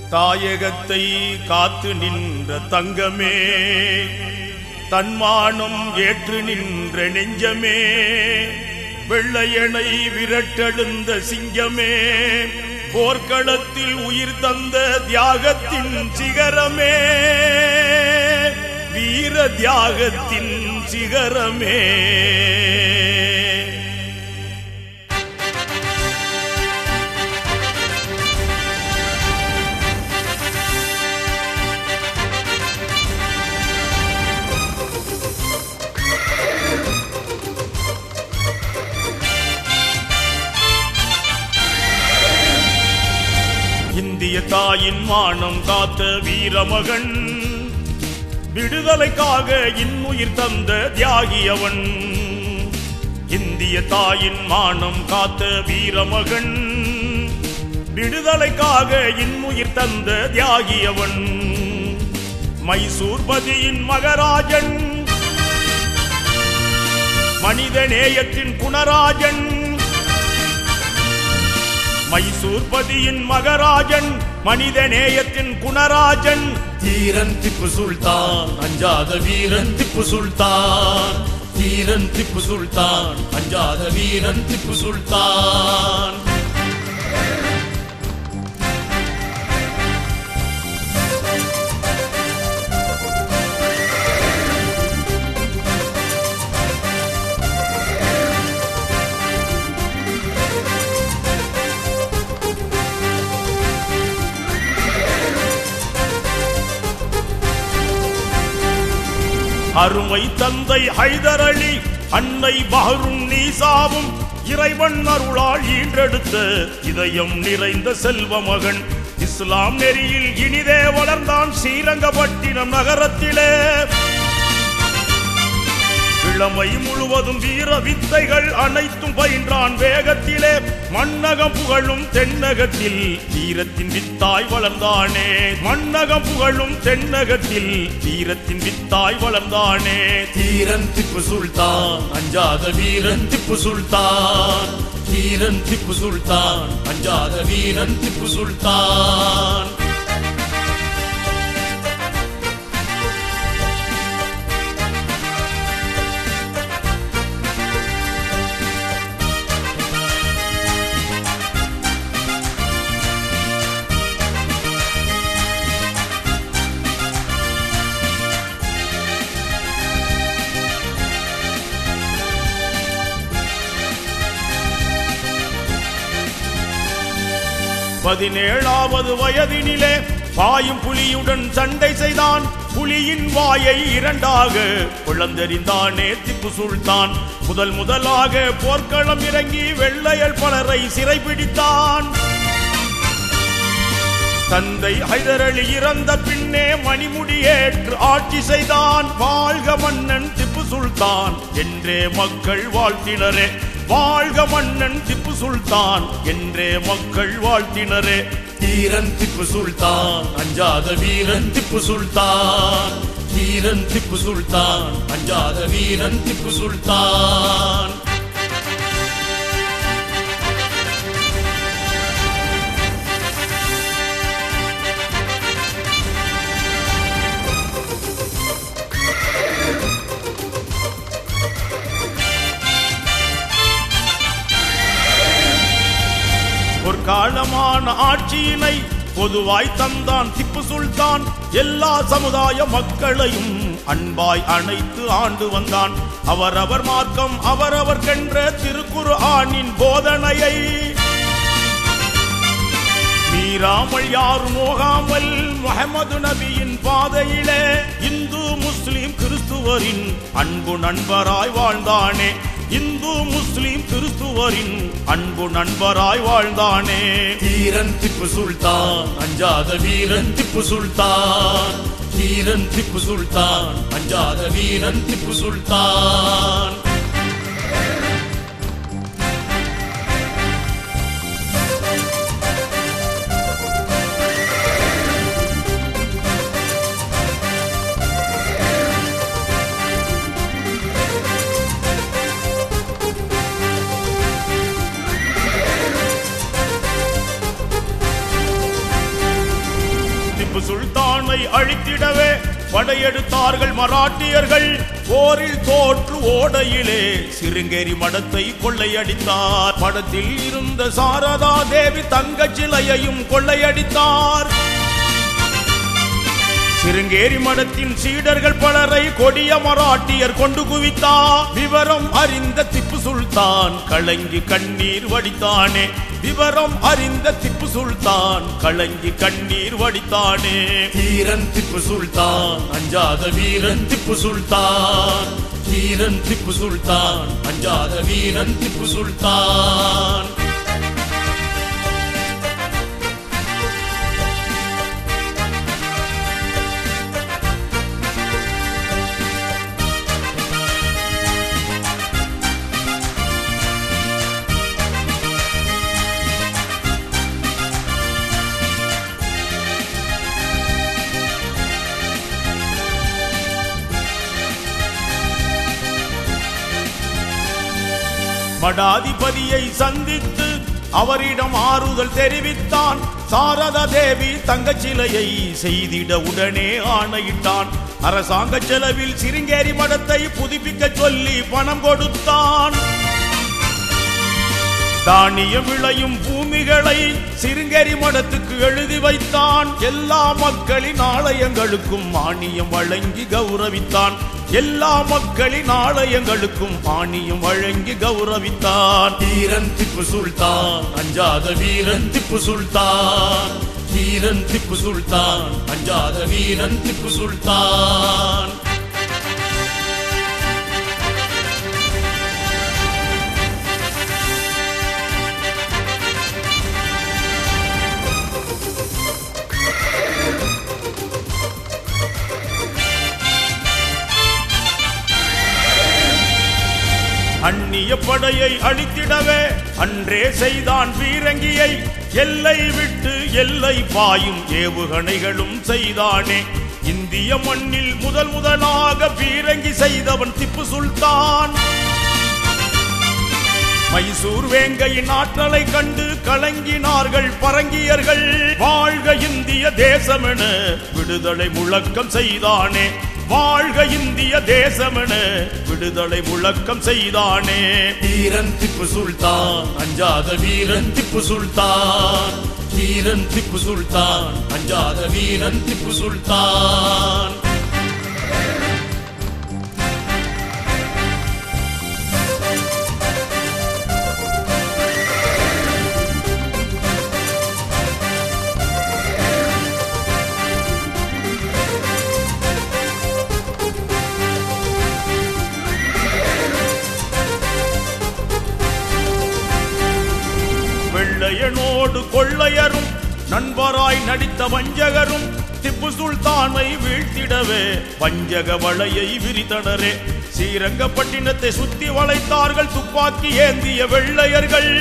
தாயகத்தை காத்து நின்ற தங்கமே தன்மானம் ஏற்று நின்ற நெஞ்சமே வெள்ளையனை விரட்டெழுந்த சிங்கமே போர்க்களத்தில் உயிர் தந்த தியாகத்தின் சிகரமே வீர தியாகத்தின் சிகரமே இந்திய தாயின் மானம் காத்த வீரமகன் விடுதலைக்காக இன்னுயிர் தந்த தியாகியவன் இந்திய தாயின் மானம் காத்த வீரமகன் விடுதலைக்காக இன்னுயிர் தந்த தியாகியவன் மைசூர்பதியின் மகராஜன் மனித நேயத்தின் குணராஜன் மைசூர்பதியின் மகராஜன் மனித நேயத்தின் குணராஜன் தீரன் திப்பு சுல்தான் அஞ்சாத வீரன் திப்பு சுல்தான் தீரன் திப்பு சுல்தான் அஞ்சாத வீரன் திப்பு சுல்தான் அருமை தந்தை ஹைதர் அலி அன்னை பஹருன் நீசாவும் இறைவன் அருளால் ஈன்றெடுத்த இதயம் நிறைந்த செல்வ மகன் இஸ்லாம் நெறியில் இனிதே வளர்ந்தான் ஸ்ரீரங்கப்பட்டினம் நகரத்திலே இளமை முழுவதும் வீர வித்தைகள் அனைத்தும் பயின்றான் வேகத்திலே மன்னகம் புகழும் தென்னகத்தில் வீரத்தின் வித்தாய் வளர்ந்தானே மன்னகம் புகழும் தென்னகத்தில் வீரத்தின் வித்தாய் வளர்ந்தானே தீரன் திப்பு சுல்தான் அஞ்சாத வீரன் திப்பு சுல்தான் தீரன் திப்பு சுல்தான் அஞ்சாத வீரன் திப்பு சுல்தான் பதினேழாவது வயதினிலே பாயும் புலியுடன் சண்டை செய்தான் புலியின் வாயை இரண்டாக குழந்தறிந்தானே திப்பு சுல்தான் முதல் முதலாக போர்க்களம் இறங்கி வெள்ளையர் பலரை சிறைபிடித்தான் தந்தை ஹைதர் அலி இறந்த பின்னே மணிமுடியேற்று ஆட்சி செய்தான் வாழ்க மன்னன் திப்பு சுல்தான் என்றே மக்கள் வாழ்த்தினரே வாழ்க மன்னன் திப்பு சுல்தான் என்றே மக்கள் வாழ்த்தினரே தீரன் திப்பு சுல்தான் அஞ்சாத வீரன் திப்பு சுல்தான் தீரன் திப்பு சுல்தான் அஞ்சாத வீரன் திப்பு சுல்தான் ஒரு காலமான ஆட்சியினை பொதுவாய் தந்தான் திப்பு சுல்தான் எல்லா சமுதாய மக்களையும் அன்பாய் அணைத்து ஆண்டு வந்தான் அவரவர் மார்க்கம் அவரவர் கென்ற திருக்குரு ஆணின் போதனையை மீறாமல் யாரும் மோகாமல் முகமது நபியின் பாதையிலே இந்து முஸ்லிம் கிறிஸ்துவரின் அன்பு நண்பராய் வாழ்ந்தானே இந்து முஸ்லிம் கிறிஸ்துவரின் அன்பு நண்பராய் வாழ்ந்தானே தீரன் திப்பு சுல்தான் அஞ்சாத வீரன் திப்பு சுல்தான் தீரன் திப்பு சுல்தான் அஞ்சாத வீரன் திப்பு சுல்தான் மதத்தை அழித்திடவே படையெடுத்தார்கள் மராட்டியர்கள் போரில் தோற்று ஓடையிலே சிருங்கேரி மடத்தை கொள்ளையடித்தார் படத்தில் இருந்த சாரதா தேவி தங்கச் சிலையையும் கொள்ளையடித்தார் சிருங்கேரி மடத்தின் சீடர்கள் பலரை கொடிய மராட்டியர் கொண்டு குவித்தார் விவரம் அறிந்த திப்பு சுல்தான் கலங்கி கண்ணீர் வடித்தானே விவரம் அறிந்த திப்பு சுல்தான் கலங்கி கண்ணீர் வடித்தானே தீரன் திப்பு சுல்தான் அஞ்சாத வீரன் திப்பு சுல்தான் தீரன் திப்பு சுல்தான் அஞ்சாத வீரன் திப்பு சுல்தான் மடாதிபதியை சந்தித்து அவரிடம் ஆறுதல் தெரிவித்தான் சாரதா தேவி தங்கச் சிலையை செய்திட உடனே ஆணையிட்டான் அரசாங்க செலவில் சிருங்கேரி மடத்தை புதுப்பிக்க சொல்லி பணம் கொடுத்தான் தானியம் விளையும் பூமிகளை சிருங்கேரி மடத்துக்கு எழுதி வைத்தான் எல்லா மக்களின் ஆலயங்களுக்கும் மானியம் வழங்கி கௌரவித்தான் எல்லா மக்களின் ஆலயங்களுக்கும் மானியம் வழங்கி கௌரவித்தான் தீரன் திப்பு சுல்தான் அஞ்சாத வீரன் திப்பு சுல்தான் தீரன் திப்பு சுல்தான் அஞ்சாத வீரன் திப்பு சுல்தான் அந்நிய படையை அழித்திடவே அன்றே செய்தான் பீரங்கியை எல்லை விட்டு எல்லை பாயும் ஏவுகணைகளும் செய்தானே இந்திய மண்ணில் முதல் முதலாக பீரங்கி செய்தவன் திப்பு சுல்தான் மைசூர் வேங்கையின் ஆற்றலை கண்டு கலங்கினார்கள் பரங்கியர்கள் வாழ்க இந்திய தேசமென விடுதலை முழக்கம் செய்தானே வாழ்க இந்திய தேசமென விடுதலை முழக்கம் செய்தானே தீரன் திப்பு சுல்தான் அஞ்சாத வீரன் திப்பு சுல்தான் தீரன் திப்பு சுல்தான் அஞ்சாத வீரன் திப்பு சுல்தான் வெள்ளையனோடு கொள்ளையரும் நண்பராய் நடித்த வஞ்சகரும் திப்பு சுல்தானை வீழ்த்திடவே வஞ்சக வலையை விரித்தனரே ஸ்ரீரங்கப்பட்டினத்தை சுத்தி வளைத்தார்கள் துப்பாக்கி ஏந்திய வெள்ளையர்கள்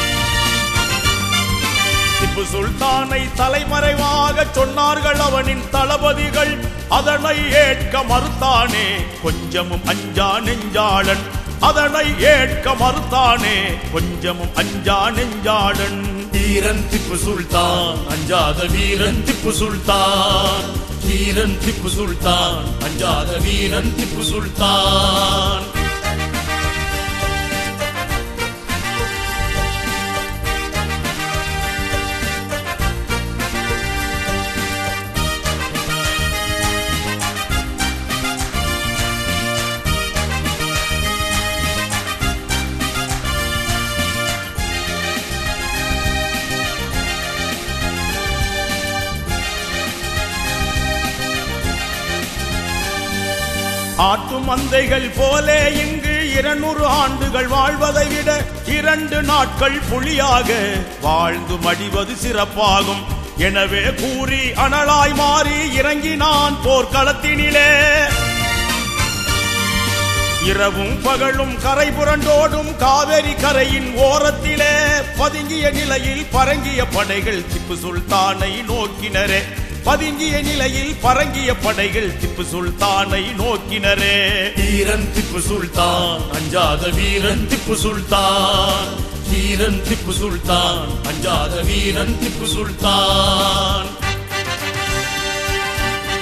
திப்பு சுல்தானை தலைமறைவாக சொன்னார்கள் அவனின் தளபதிகள் அதனை ஏற்க மறுத்தானே கொஞ்சமும் அஞ்சா நெஞ்சாளன் அதனை ஏற்க மறுத்தானே கொஞ்சமும் அஞ்சா நெஞ்சாளன் தீரன் திப்பு சுல்தான் அஞ்சாத வீரன் திப்பு சுல்தான் தீரன் திப்பு சுல்தான் அஞ்சாத வீரன் திப்பு சுல்தான் ஆட்டு மந்தைகள் போலே இங்கு இருநூறு ஆண்டுகள் வாழ்வதை விட இரண்டு நாட்கள் புலியாக வாழ்ந்து மடிவது சிறப்பாகும் எனவே கூறி அனலாய் மாறி இறங்கினான் போர்க்களத்தினிலே இரவும் பகலும் கரை புரண்டோடும் காவேரி கரையின் ஓரத்திலே பதுங்கிய நிலையில் பரங்கிய படைகள் திப்பு சுல்தானை நோக்கினரே பதுங்கிய நிலையில் பரங்கிய படைகள் திப்பு சுல்தானை நோக்கினரே தீரன் திப்பு சுல்தான் அஞ்சாத வீரன் திப்பு சுல்தான் தீரன் திப்பு சுல்தான் அஞ்சாத வீரன் திப்பு சுல்தான்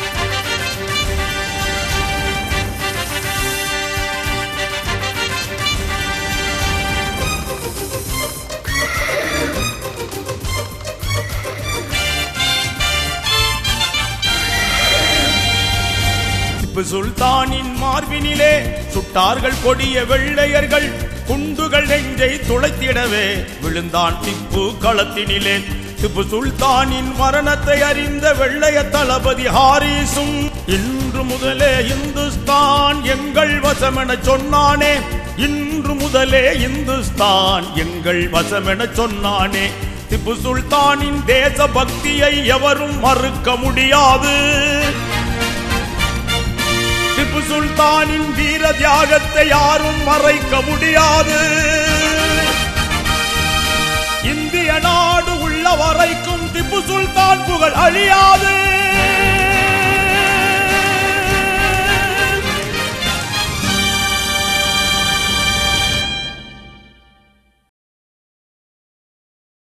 திப்பு சுல்தானின் மார்பினிலே சுட்டார்கள் கொடிய வெள்ளையர்கள் குண்டுகள் நெஞ்சை துளைத்திடவே விழுந்தான் திப்பு களத்தினிலே திப்பு சுல்தானின் மரணத்தை அறிந்த வெள்ளைய தளபதி ஹாரிசும் இன்று முதலே இந்துஸ்தான் எங்கள் வசமென சொன்னானே இன்று முதலே இந்துஸ்தான் எங்கள் வசமென சொன்னானே திப்பு சுல்தானின் தேச பக்தியை எவரும் மறுக்க முடியாது திப்பு சுல்தானின் வீர தியாகத்தை யாரும் மறைக்க முடியாது இந்திய நாடு உள்ள வரைக்கும் திப்பு சுல்தான் புகழ் அழிய